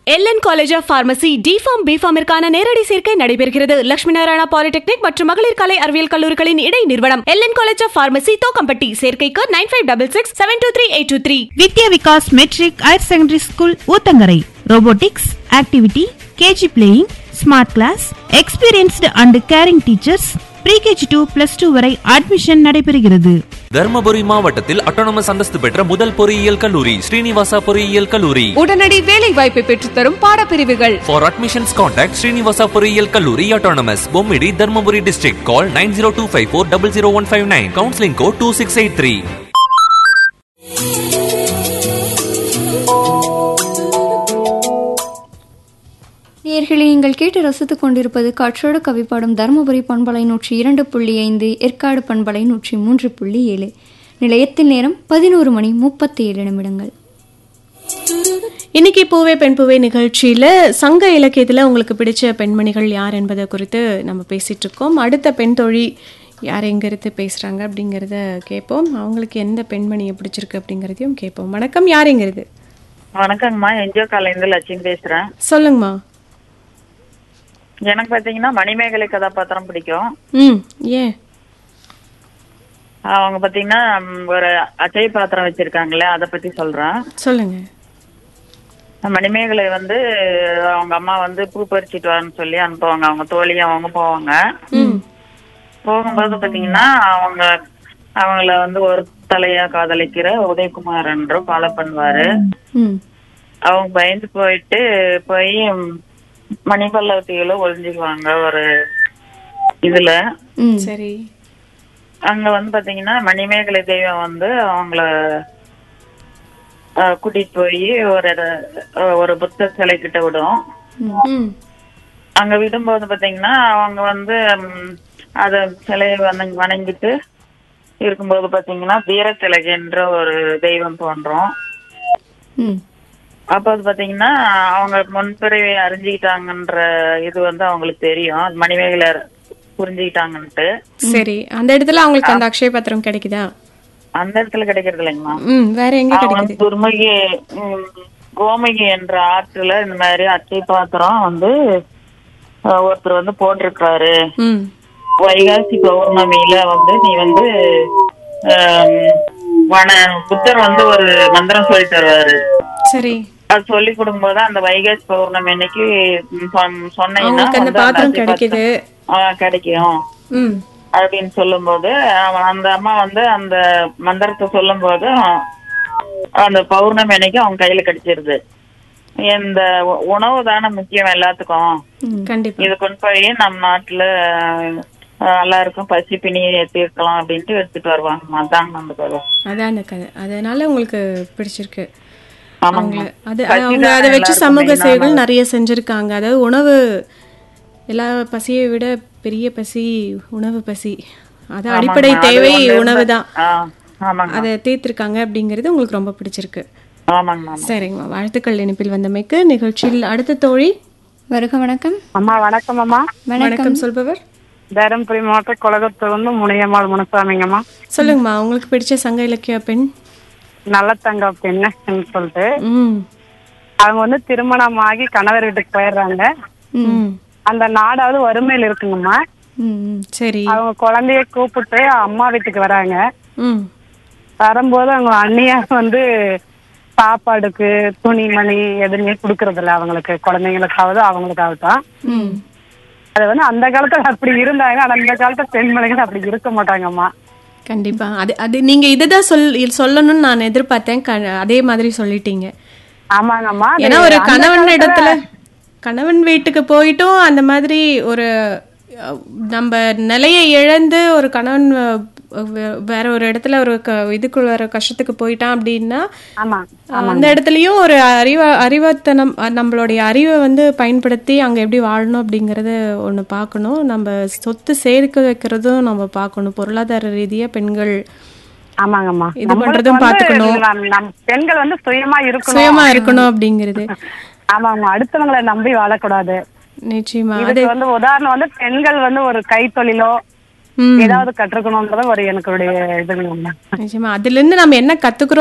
LN college of pharmacy D pharm பிஃபார்மிற்கான நேரடி சேர்க்கை நடைபெறுகிறது லட்சுமி நாராயணா பாலிடெக்னிக் மற்றும் மகளிர் கலை அறிவியல் கல்லூரிகளின் இடை நிறுவனம் LN college of pharmacy Thokkampatti சேர்க்கைக்கு nine five double six seven two three eight two three Vidya Vikas matric higher secondary school Uthangarai robotics activity KG playing smart class experienced and caring teachers pre KG to plus two வரை admission நடைபெறுகிறது தர்மபுரி மாவட்டத்தில் autonomous அந்தஸ்து பெற்ற முதல் பொறியியல் கல்லூரி ஸ்ரீனிவாசா பொறியியல் கல்லூரி உடனடி வேலை வாய்ப்பை பெற்றுத்தரும் பாடப்பிரிவுகள் ஃபார் அட்மிஷன்ஸ் கான்டாக்ட் ஸ்ரீனிவாசா பொறியியல் கல்லூரி autonomous Bommidi Dharmapuri district call nine zero two five four double zero one five nine counselling code two six eight three நேயர்களே நீங்கள் கேட்டு ரசித்துக் கொண்டிருப்பது காற்றோடு கவிப்பாடும் தருமபுரி பண்பலை நூற்றி இரண்டு புள்ளி ஐந்து ஏற்காடு பண்பலை நூற்றி மூன்று புள்ளி ஏழு நிலையத்தின் நேரம் பதினோரு மணி முப்பத்தி ஏழு நிமிடங்கள் இன்னைக்கு பூவே பெண் பூவே நிகழ்ச்சியில சங்க இலக்கியத்துல உங்களுக்கு பிடிச்ச பெண்மணிகள் யார் என்பதை குறித்து நம்ம பேசிட்டு இருக்கோம் அடுத்த பெண் தோழி யார் எங்க இருந்து பேசுறாங்க அப்படிங்கறத கேட்போம் அவங்களுக்கு எந்த பெண்மணியை பிடிச்சிருக்கு அப்படிங்கறதையும் கேட்போம் வணக்கம் யார் எங்கிறது வணக்கங்கம்மா என்ஜிஓ காலேந்து லட்சுமி பேசுறேன் சொல்லுங்கம்மா எனக்கு பாத்தீங்கன்னா மணிமேகலை கதாபாத்திரம் பிடிக்கும் ம் ஏன் அவங்க பாத்தீங்கன்னா ம், ஒரு அச்சய பாத்திரம் வச்சிருக்காங்களே அதை பத்தி சொல்றேன் சொல்லுங்க மணிமேகலை வந்து அவங்க அம்மா வந்து பூ பறிச்சிட்டு வரேன்னு சொல்லி அனுப்புவாங்க அவங்க தோழி அவங்க போவாங்க போகும்போது பாத்தீங்கன்னா அவங்க அவங்கள வந்து ஒரு தலையா காதலிக்கிற உதயகுமார் என்று ஃபாலோ பண்ணுவாரு ம் அவங்க பயந்து போயிட்டு போய் மணிபல்லவத்தியில ஒளிஞ்சுக்குவாங்க ஒரு இதுல ம் சரி அங்க வந்து பாத்தீங்கன்னா மணிமேகலை தெய்வம் வந்து அவங்கள அஹ், கூட்டிட்டு போய் ஒரு அஹ், ஒரு புத்த சிலை கிட்ட விடும் ம் அங்க விடும்போது பாத்தீங்கன்னா அவங்க வந்து ம், அத சிலையை வணங் வணங்கிட்டு இருக்கும்போது பாத்தீங்கன்னா வீரத்திலகன்ற ஒரு தெய்வம் தோன்றும் ம் அப்ப அது பாத்தீங்கன்னா அவங்க முன்பிறவி அறிஞ்சுக்கிட்டாங்கன்ற இது வந்து அவங்களுக்கு தெரியும் அது மணிமேகலை புரிஞ்சுக்கிட்டாங்கன்ட்டு சரி அந்த இடத்துல அவங்களுக்கு அந்த அக்ஷய பத்திரம் கிடைக்குதா அந்த இடத்துல கிடைக்கிறது இல்லைங்கம்மா ம் வேற எங்க அவங்க கிடைக்குது துர்முகி ம், கோமுகி என்ற ஆற்றுல இந்த மாதிரி அச்சை பாத்திரம் வந்து அஹ், ஒருத்தர் வந்து போட்டிருக்காரு ம் வைகாசி பௌர்ணமியில வந்து நீ வந்து ஆம், வன புத்தர் வந்து ஒரு மந்திரம் சொல்லி தருவாரு சரி அது சொல்லி கொடுக்கும்போது அந்த வைகாசி பௌர்ணமி அன்னைக்கு ம், சொன்- சொன்னீங்கன்னா அவங்களுக்கு அந்த வந்து பாத்திரம் அச்சை கிடைக்குது ஆ, கிடைக்கும் ம் அப்படின்னு சொல்லும்போது அவன் அந்த அம்மா வந்து அந்த மந்திரத்தை சொல்லும்போது அந்த பௌர்ணமி அன்னைக்கு அவங்க கையில கிடைச்சிருது இந்த உ- உணவு தானே முக்கியம் எல்லாத்துக்கும் கண்டிப்பா இது கொண்டு போய் நம்ம நாட்டுல அஹ், எல்லாருக்கும் பசி பிணியை தீர்க்கலாம் அப்படின்ட்டு எடுத்துட்டு வருவாங்க அதாங்க அந்த கதை அதான் அந்த கதை அதனால உங்களுக்கு பிடிச்சிருக்கு ஆமாங்க அவங்கள அது பசி அவங்க தானே அதை வச்சு எல்லாருக்கும் சமூக main ஆன- சேவைகள் நிறைய செஞ்சிருக்காங்க அதாவது உணவு எல்லா பசியை விட பெரிய பசி உணவு பசி அது ஆமாங்க, அடிப்படை அது தேவை ஒண்ணு இருந்தா- உணவு தான் ஆ, ஆமாங்க அதை தீர்த்திருக்காங்க அப்படிங்கிறது உங்களுக்கு ரொம்ப பிடிச்சிருக்கு ஆமாங்க ஆமாங்க சரிங்கம்மா வாழ்த்துக்கள் இணைப்பில் வந்தமைக்கு நிகழ்ச்சியில் அடுத்த தோழி வருக வணக்கம் அம்மா வணக்கம் அம்மா வணக்கம் வணக்கம் சொல்பவர் தருமபுரி மாவட்ட குலகத்தூர் வந்து முனியம்மாள் முனுசாமிங்கம்மா சொல்லுங்கம்மா உங்களுக்கு பிடிச்ச சங்க இலக்கிய பெண் நல்ல தங்க பெண்ணுன்னு சொல்லிட்டு ம் அவங்க வந்து திருமணம் ஆகி கணவர் வீட்டுக்கு போயிடுறாங்க ம் அந்த நாடாவது வறுமையில் இருக்குங்கம்மா ம் ம் சரி அவங்க குழந்தைய கூப்பிட்டு அம்மா வீட்டுக்கு வராங்க ம் வரும்போது அவங்க அண்ணியா வந்து சாப்பாடுக்கு துணிமணி எதுவுமே கொடுக்கறது இல்ல அவங்களுக்கு குழந்தைங்களுக்காவது அவங்களுக்காகட்டும் ம் அது வந்து அந்த காலத்துல அப்படி இருந்தாங்க ஆனா இந்த காலத்துல பெண்மணிகள் அப்படி இருக்க மாட்டாங்கம்மா கண்டிப்பா அது அது நீங்க இதுதான் சொல் சொல்லணும்னு நான் எதிர்பார்த்தேன் க- அதே மாதிரி சொல்லிட்டீங்க ஆமாங்கம்மா அது ஏன்னா ஒரு அந்த கணவன் காலத்துல- இடத்துல கணவன் வீட்டுக்கு போயிட்டும் அந்த மாதிரி ஒரு அஹ், நம்ம நிலையை இழந்து ஒரு கணவன் அஹ், வே- வேற ஒரு இடத்துல ஒரு க இதுக்குள்ள வர கஷ்டத்துக்கு போயிட்டான் அப்படின்னா ஆமா அஹ், அந்த இடத்துலயும் ஒரு அறிவ அறிவத்தனம் அஹ், நம்மளுடைய அறிவை வந்து பயன்படுத்தி அங்க எப்படி வாழணும் அப்படிங்கறத ஒண்ணு பார்க்கணும் நம்ம சொத்து சேர்க்க வைக்கிறதும் நம்ம பார்க்கணும் பொருளாதார ரீதியா பெண்கள் ஆமாங்கம்மா இது நம்மளுக்கு பண்றதும் வந்து பாத்துக்கணும். நம்- நம் பெண்கள் வந்து சுயமா இருக்கணும் சுயமா இருக்கணும் அப்படிங்கிறது ஆமாமா அடுத்தவங்களை நம்பி வாழக்கூடாது நிச்சயமா அது இதுக்கு வந்து உதாரணம் வந்து பெண்கள் வந்து ஒரு கைத்தொழிலோ ம் ஏதாவது கற்றுக்கணும்ன்றது ஒரு எனக்குடைய இதுங்கம்மா நிச்சயமா அதுல இருந்து நம்ம என்ன கத்துக்கிறோம்